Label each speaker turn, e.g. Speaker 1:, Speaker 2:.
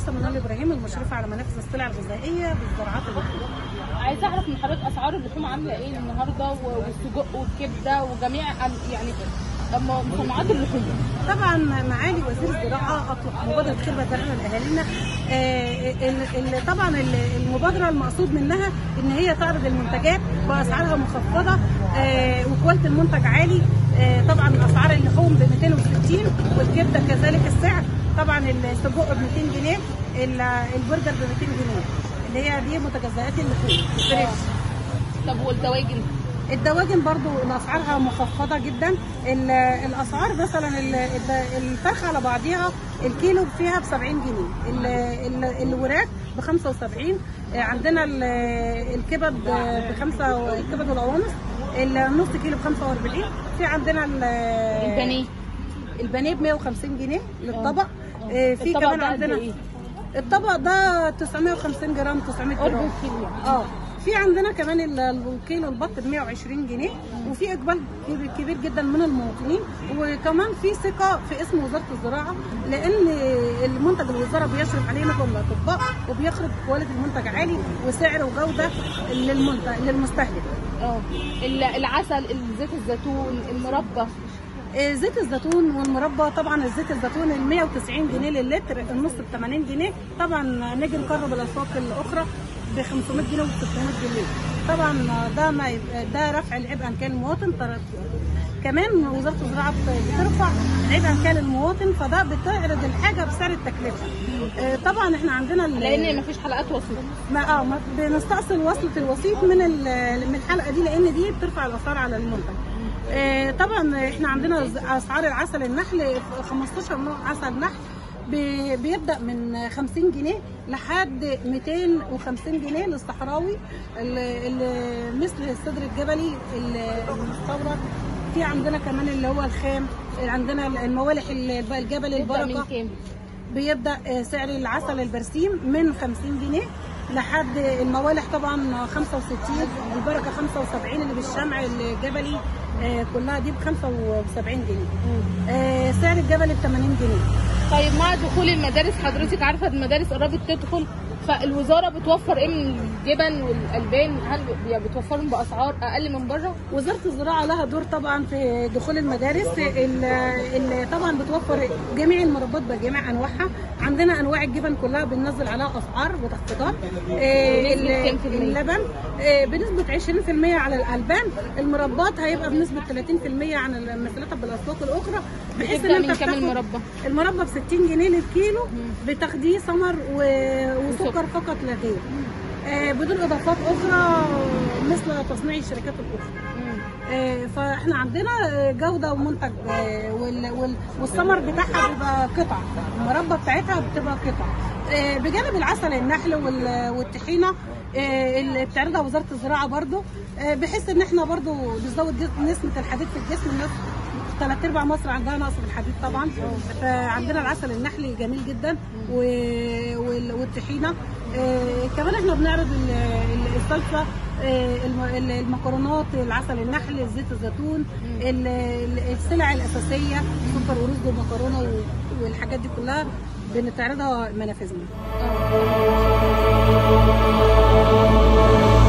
Speaker 1: مهندسه منال ابراهيم المشرفه على منافذ السلع الغذائيه بالزراعات المحليه
Speaker 2: عايزه اعرف من حضرتك اسعار اللحوم عامله ايه النهارده و- والسجق والكبده وجميع ال- يعني م- مصنعات اللحوم
Speaker 1: طبعا معالي وزير الزراعه اطلق مبادره خير بدلنا لاهالينا آه، ال- ال- طبعا ال- المبادره المقصود منها ان هي تعرض المنتجات باسعارها مخفضه آه، وكواليتي المنتج عالي آه، طبعا اسعار اللحوم ب 260 والكبده كذلك السعر طبعا السجق ب 200 جنيه ال- البرجر ب 200 جنيه اللي هي دي متجزئات اللحوم فريش
Speaker 2: طب والدواجن
Speaker 1: الدواجن برضو اسعارها مخفضه جدا ال- الاسعار مثلا ال- الد- الفرخه على بعضيها الكيلو فيها ب 70 جنيه ال- ال- الوراك ب 75 آه، عندنا ال- الكبد ب 5 الكبد والقوانص النص كيلو ب 45 في عندنا ال-
Speaker 2: البانيه
Speaker 1: البانيه ب 150 جنيه للطبق آه، في
Speaker 2: الطبق
Speaker 1: كمان
Speaker 2: ده قد
Speaker 1: عندنا
Speaker 2: إيه؟
Speaker 1: الطبق ده 950 جرام 900
Speaker 2: قرب
Speaker 1: جرام
Speaker 2: الكيلو يعني.
Speaker 1: اه في عندنا كمان ال- الكيلو البط ب 120 جنيه وفي اقبال كبير- كبير جدا من المواطنين وكمان في ثقه في اسم وزاره الزراعه لان المنتج الوزاره بيشرف عليه نقل الاطباء وبيخرج كواليتي المنتج عالي وسعر وجوده للمنتج للمستهلك
Speaker 2: اه ال- العسل زيت الزيتون المربى
Speaker 1: آه، زيت الزيتون والمربى طبعا الزيت الزيتون ال 190 جنيه للتر النص ب 80 جنيه طبعا نيجي نقرب الاسواق الاخرى ب 500 جنيه و 600 جنيه طبعا ده ما يبقى- ده رفع العبء عن كان المواطن طر- كمان وزاره الزراعه بت- بترفع العبء عن كان المواطن فده بتعرض الحاجه بسعر التكلفه آه، طبعا احنا عندنا ال-
Speaker 2: لان مفيش حلقات وسيط
Speaker 1: ما اه ما بنستأصل وصلة الوسيط من ال- من الحلقة دي لأن دي بترفع الأسعار على المنتج. آه طبعا احنا عندنا ز- أسعار العسل النحل 15 نوع عسل نحل بي- بيبدأ من 50 جنيه لحد 250 جنيه للصحراوي ال- ال- مثل الصدر الجبلي ال- المستورد في عندنا كمان اللي هو الخام عندنا الموالح ال- الجبل
Speaker 2: تبدا من
Speaker 1: البركه
Speaker 2: كام
Speaker 1: بيبدا آه، سعر العسل البرسيم من 50 جنيه لحد الموالح طبعا 65 البركه 75 اللي بالشمع الجبلي آه، كلها دي ب 75 جنيه آه، سعر الجبلي ب 80 جنيه
Speaker 2: طيب مع دخول المدارس حضرتك عارفه المدارس قربت تدخل فالوزاره بتوفر ايه من الجبن والالبان هل بي- بتوفرهم باسعار اقل من بره
Speaker 1: وزاره الزراعه لها دور طبعا في دخول المدارس ال- ال- طبعا بتوفر جميع المربات بجميع انواعها عندنا انواع الجبن كلها بننزل عليها اسعار وتخفيضات آه،
Speaker 2: بنسبة كام في المية؟
Speaker 1: اللبن آه، بنسبه 20% على الالبان المربات هيبقى بنسبه 30% عن المثلات بالاسواق الاخرى بحيث
Speaker 2: بتبدأ
Speaker 1: ان
Speaker 2: من
Speaker 1: انت
Speaker 2: كام
Speaker 1: بتاخد-
Speaker 2: المربى؟
Speaker 1: المربى ب 60 جنيه للكيلو بتاخديه ثمر و- وسكر فقط لا غير آه، بدون اضافات اخرى مثل تصنيع الشركات الاخرى آه، فاحنا عندنا آه، جوده ومنتج آه، وال- وال- والثمر بتاعها بيبقى قطع المربى بتاعتها بتبقى قطع آه، بجانب العسل النحل وال- والطحينه آه، اللي بتعرضها وزاره الزراعه برضو آه، بحيث ان احنا برضو نزود جس- نسبه الحديد في الجسم الناس ثلاث ارباع مصر عندها نقص في الحديد طبعا فعندنا العسل النحلي جميل جدا و- وال- والطحينه آه، كمان احنا بنعرض ال- ال- الصلصه آه، الم- ال- المكرونات العسل النحل زيت الزيتون ال- ال- السلع الاساسيه سكر ورز ومكرونه و- والحاجات دي كلها بنتعرضها منافذنا